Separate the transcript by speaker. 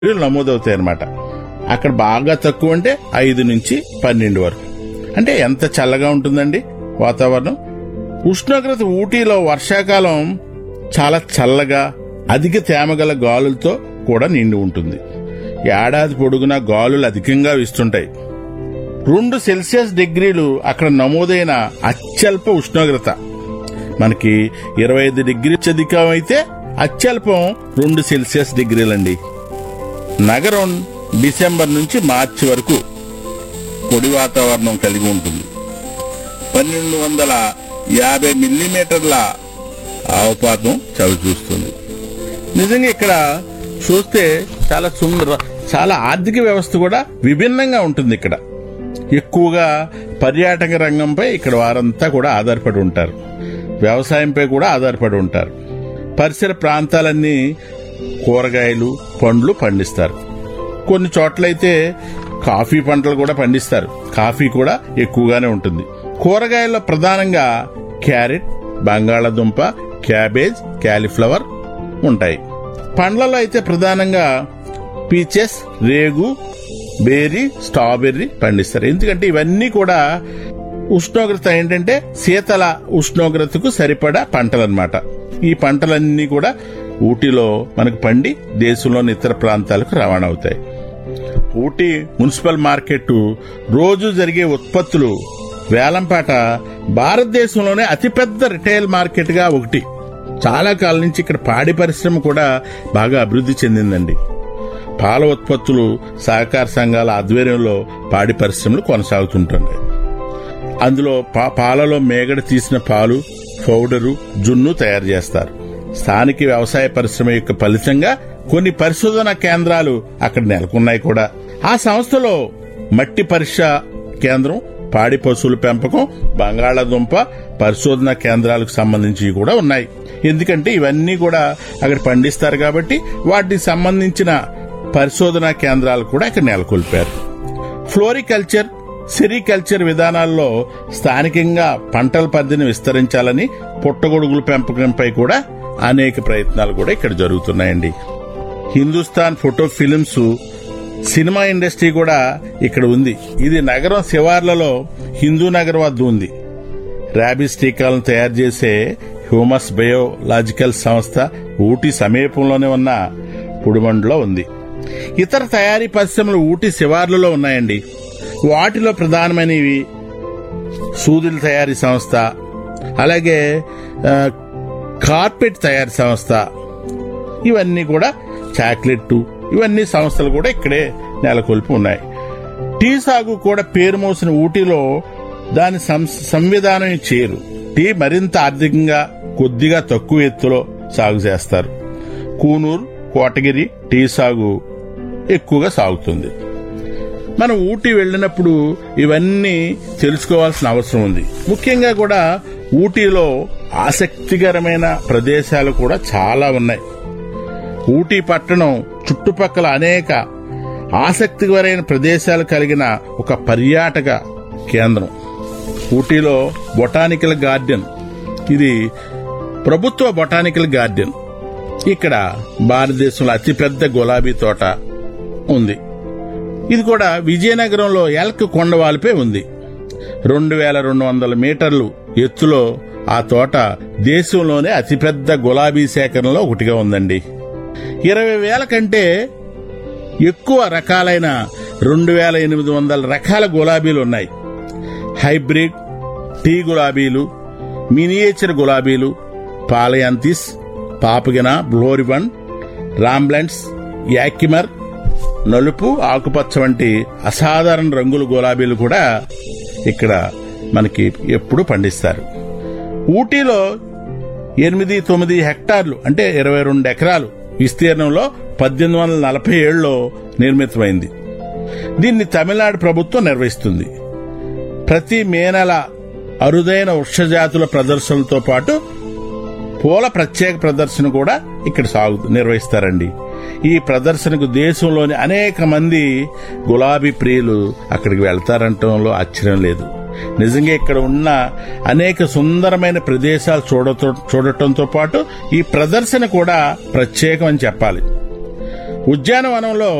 Speaker 1: డిగ్రీలు నమోదవుతాయి అన్నమాట అక్కడ బాగా తక్కువ అంటే ఐదు నుంచి పన్నెండు వరకు అంటే ఎంత చల్లగా ఉంటుందండి వాతావరణం ఉష్ణోగ్రత ఊటీలో వర్షాకాలం చాలా చల్లగా అధిక తేమగల గాలులతో కూడా నిండి ఉంటుంది ఏడాది పొడుగునా గాలులు అధికంగా వీస్తుంటాయి రెండు సెల్సియస్ డిగ్రీలు అక్కడ నమోదైన అత్యల్ప ఉష్ణోగ్రత మనకి ఇరవై ఐదు డిగ్రీ అధికం అయితే అత్యల్పం రెండు సెల్సియస్ డిగ్రీలండి నగరం డిసెంబర్ నుంచి మార్చి వరకు పొడి వాతావరణం కలిగి ఉంటుంది పన్నెండు వందల యాభై మిల్లీమీటర్ల ఆవపాతం చవి చూస్తుంది నిజంగా ఇక్కడ చూస్తే చాలా సుందర చాలా ఆర్థిక వ్యవస్థ కూడా విభిన్నంగా ఉంటుంది ఇక్కడ ఎక్కువగా పర్యాటక రంగంపై ఇక్కడ వారంతా కూడా ఆధారపడి ఉంటారు వ్యవసాయంపై కూడా ఆధారపడి ఉంటారు పరిసర ప్రాంతాలన్నీ కూరగాయలు పండ్లు పండిస్తారు కొన్ని చోట్లయితే కాఫీ పంటలు కూడా పండిస్తారు కాఫీ కూడా ఎక్కువగానే ఉంటుంది కూరగాయల్లో ప్రధానంగా క్యారెట్ బంగాళాదుంప క్యాబేజ్ క్యాలీఫ్లవర్ ఉంటాయి పండ్లలో అయితే ప్రధానంగా పీచెస్ రేగు బేరీ స్ట్రాబెర్రీ పండిస్తారు ఎందుకంటే ఇవన్నీ కూడా ఉష్ణోగ్రత ఏంటంటే శీతల ఉష్ణోగ్రతకు సరిపడా పంటలన్నమాట ఈ పంటలన్నీ కూడా ఊటీలో మనకు పండి దేశంలోని ఇతర ప్రాంతాలకు రవాణా అవుతాయి ఊటీ మున్సిపల్ మార్కెట్ రోజు జరిగే ఉత్పత్తులు వేలంపాట భారతదేశంలోనే అతిపెద్ద రిటైల్ మార్కెట్ గా ఒకటి చాలా కాలం నుంచి ఇక్కడ పాడి పరిశ్రమ కూడా బాగా అభివృద్ధి చెందిందండి పాల ఉత్పత్తులు సహకార సంఘాల ఆధ్వర్యంలో పాడి పరిశ్రమలు కొనసాగుతుంటాయి అందులో పా- పాలలో మేగడ తీసిన పాలు పౌడరు జున్ను తయారు చేస్తారు స్థానిక వ్యవసాయ పరిశ్రమ యొక్క ఫలితంగా కొన్ని పరిశోధన కేంద్రాలు అక్కడ నెలకొన్నాయి కూడా ఆ సంస్థలో మట్టి పరీక్ష కేంద్రం పాడి పశువుల పెంపకం బంగాళాదుంప పరిశోధన కేంద్రాలకు సంబంధించి కూడా ఉన్నాయి ఎందుకంటే ఇవన్నీ కూడా అక్కడ పండిస్తారు కాబట్టి వాటికి సంబంధించిన పరిశోధనా కేంద్రాలు కూడా ఇక్కడ నెలకొల్పారు ఫ్లోరికల్చర్ సెరికల్చర్ విధానాల్లో స్థానికంగా పంటల పరిధిని విస్తరించాలని పుట్టగొడుగుల పెంపకంపై కూడా అనేక ప్రయత్నాలు కూడా ఇక్కడ జరుగుతున్నాయండి Hindustan photo films cinema industry కూడా ఇక్కడ ఉంది ఇది నగరం శివార్లలో హిందూ నగర్ వద్ద ఉంది ర్యాబిస్ టీకాలను తయారు చేసే హ్యూమస్ బయోలాజికల్ సంస్థ ఊటీ సమీపంలోనే ఉన్న పుడిమండులో ఉంది ఇతర తయారీ పరిశ్రమలు ఊటీ శివార్లలో ఉన్నాయండి వాటిలో ప్రధానమైనవి సూదుల తయారీ సంస్థ అలాగే ఆ, కార్పెట్ తయారీ సంస్థ ఇవన్నీ కూడా చాక్లెట్ ఇవన్నీ సంస్థలు కూడా ఇక్కడే నెలకొల్పి ఉన్నాయి టీ సాగు కూడా పేరు మోసిన ఊటీలో దాని సం- సంవిధానం చేరు టీ మరింత ఆర్థికంగా కొద్దిగా తక్కువ ఎత్తులో సాగు చేస్తారు కూనూరు కోటగిరి టీ సాగు ఎక్కువగా సాగుతుంది మనం ఊటీ వెళ్ళినప్పుడు ఇవన్నీ తెలుసుకోవాల్సిన అవసరం ఉంది ముఖ్యంగా కూడా ఊటీలో ఆసక్తికరమైన ప్రదేశాలు కూడా చాలా ఉన్నాయి ఊటీ పట్టణం చుట్టుపక్కల అనేక ఆసక్తికరమైన ప్రదేశాలు కలిగిన ఒక పర్యాటక కేంద్రం ఊటీలో బొటానికల్ గార్డెన్ ఇది ప్రభుత్వ బొటానికల్ గార్డెన్ ఇక్కడ భారతదేశంలో అతిపెద్ద గులాబీ తోట ఉంది ఇది కూడా విజయనగరంలో ఎల్క్ కొండవాలిపై ఉంది రెండు వేల రెండు వందల మీటర్లు ఎత్తులో ఆ తోట దేశంలోనే అతిపెద్ద గులాబీ సేకరణలో ఒకటిగా ఉందండి ఇరవై వేల కంటే ఎక్కువ రకాలైన రెండు వేల ఎనిమిది వందల రకాల గులాబీలు ఉన్నాయి హైబ్రిడ్ టీ గులాబీలు మినియేచర్ గులాబీలు పాలయాంతిస్ పాపగిన బ్లోరిబన్ రాంబ్లెండ్స్ యాకిమర్ నలుపు ఆకుపచ్చ వంటి అసాధారణ రంగుల గులాబీలు కూడా ఇక్కడ మనకి ఎప్పుడు పండిస్తారు ఊటీలో ఎనిమిది తొమ్మిది హెక్టార్లు అంటే ఇరవై రెండు ఎకరాలు విస్తీర్ణంలో పద్దెనిమిది వందల నలభై ఏడులో నిర్మితమైంది దీన్ని తమిళనాడు ప్రభుత్వం నిర్వహిస్తుంది ప్రతి మే నెల అరుదైన వృక్షజాతుల ప్రదర్శనలతో పాటు పూల ప్రత్యేక ప్రదర్శన కూడా ఇక్కడ సాగు నిర్వహిస్తారండి ఈ ప్రదర్శనకు దేశంలోని అనేక మంది గులాబీ ప్రియులు అక్కడికి వెళ్తారంటంలో ఆశ్చర్యం లేదు నిజంగా ఇక్కడ ఉన్న అనేక సుందరమైన ప్రదేశాలు చూడటం చూడటంతో పాటు ఈ ప్రదర్శన కూడా ప్రత్యేకమని చెప్పాలి ఉద్యానవనంలో